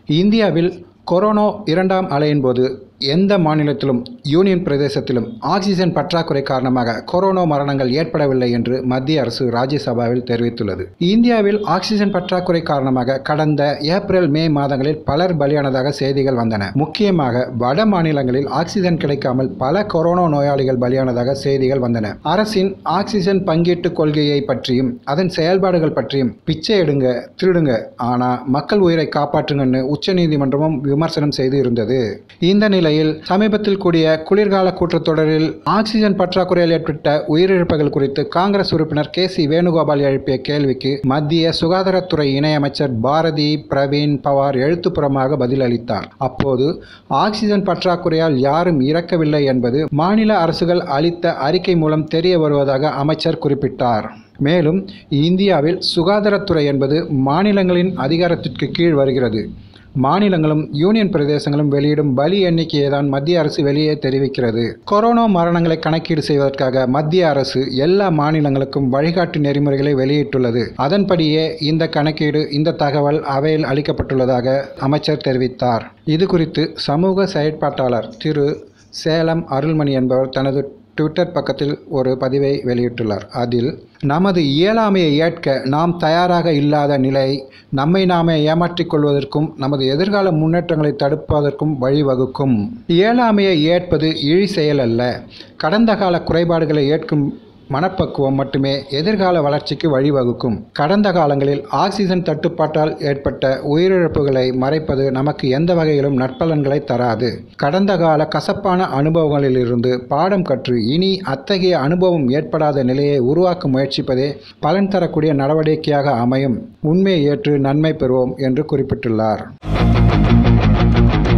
இந்தியாவில் கொரோனா இரண்டாம் அலையின் போது எந்த மாநிலத்திலும் யூனியன் பிரதேசத்திலும் ஆக்சிஜன் பற்றாக்குறை காரணமாக கொரோனா மரணங்கள் ஏற்படவில்லை என்று மத்திய அரசு ராஜ்யசபாவில் தெரிவித்துள்ளது இந்தியாவில் ஆக்சிஜன் பற்றாக்குறை காரணமாக கடந்த ஏப்ரல் மே மாதங்களில் பலர் பலியானதாக செய்திகள் வந்தன முக்கியமாக வட மாநிலங்களில் ஆக்சிஜன் கிடைக்காமல் பல கொரோனா நோயாளிகள் பலியானதாக செய்திகள் வந்தன அரசின் ஆக்சிஜன் பங்கீட்டு கொள்கையை பற்றியும் அதன் செயல்பாடுகள் பற்றியும் பிச்சை எடுங்க திருடுங்க ஆனா மக்கள் உயிரை காப்பாற்றுங்கன்னு உச்சநீதிமன்றமும் விமர்சனம் செய்து இருந்தது இந்த நிலையில் சமீபத்தில் கூடிய குளிர்கால கூட்டத்தொடரில் ஆக்சிஜன் பற்றாக்குறையால் ஏற்பட்ட உயிரிழப்புகள் குறித்து காங்கிரஸ் உறுப்பினர் கே சி வேணுகோபால் எழுப்பிய கேள்விக்கு மத்திய சுகாதாரத்துறை இணையமைச்சர் பாரதி பிரவீன் பவார் எழுத்துப்புறமாக பதிலளித்தார் அப்போது ஆக்சிஜன் பற்றாக்குறையால் யாரும் இறக்கவில்லை என்பது மாநில அரசுகள் அளித்த அறிக்கை மூலம் தெரிய வருவதாக அமைச்சர் குறிப்பிட்டார் மேலும் இந்தியாவில் சுகாதாரத்துறை என்பது மாநிலங்களின் அதிகாரத்திற்கு கீழ் வருகிறது மாநிலங்களும் யூனியன் பிரதேசங்களும் வெளியிடும் பலி எண்ணிக்கையை தான் மத்திய அரசு வெளியே தெரிவிக்கிறது கொரோனா மரணங்களை கணக்கீடு செய்வதற்காக மத்திய அரசு எல்லா மாநிலங்களுக்கும் வழிகாட்டு நெறிமுறைகளை வெளியிட்டுள்ளது அதன்படியே இந்த கணக்கீடு இந்த தகவல் அவையில் அளிக்கப்பட்டுள்ளதாக அமைச்சர் தெரிவித்தார் இது குறித்து சமூக செயற்பாட்டாளர் திரு சேலம் அருள்மணி என்பவர் தனது ட்விட்டர் பக்கத்தில் ஒரு பதிவை வெளியிட்டுள்ளார் அதில் நமது இயலாமையை ஏற்க நாம் தயாராக இல்லாத நிலை நம்மை நாமே ஏமாற்றிக் கொள்வதற்கும் நமது எதிர்கால முன்னேற்றங்களை தடுப்பதற்கும் வழிவகுக்கும் இயலாமையை ஏற்பது இழி செயல் அல்ல கடந்த கால குறைபாடுகளை ஏற்கும் மனப்பக்குவம் மட்டுமே எதிர்கால வளர்ச்சிக்கு வழிவகுக்கும் கடந்த காலங்களில் ஆக்சிஜன் தட்டுப்பாட்டால் ஏற்பட்ட உயிரிழப்புகளை மறைப்பது நமக்கு எந்த வகையிலும் நற்பலன்களை தராது கடந்த கால கசப்பான அனுபவங்களிலிருந்து பாடம் கற்று இனி அத்தகைய அனுபவம் ஏற்படாத நிலையை உருவாக்க முயற்சிப்பதே பலன் தரக்கூடிய நடவடிக்கையாக அமையும் உண்மையை ஏற்று நன்மை பெறுவோம் என்று குறிப்பிட்டுள்ளார்